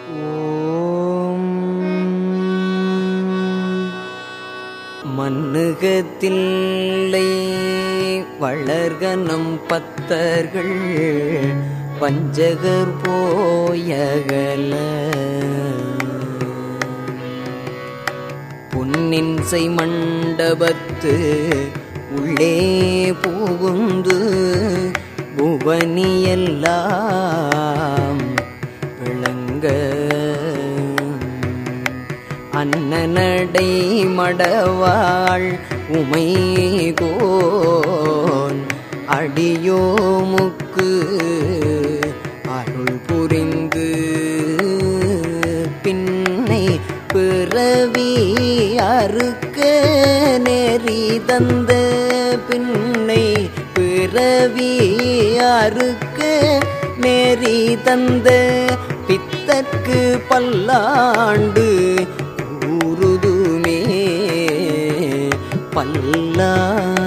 ஓம் மண்ணுகத்தில்லை வளர்கனம் பத்தர்கள் வஞ்சகர் போயகல பொன்னின்சை மண்டபத்து உள்ளே புகுந்து புவனியெல்லாம் விளங்க அன்னநடை மடவாள் உமைகோன் அடியோமுக்கு அருள் புரிந்து பின்னை பிறவி அறுக்க நெறி தந்த பின்னை பிறவி அறுக்க நெறி தந்த பித்தற்கு பல்லாண்டு கூறுதுமே பல்லாண்டு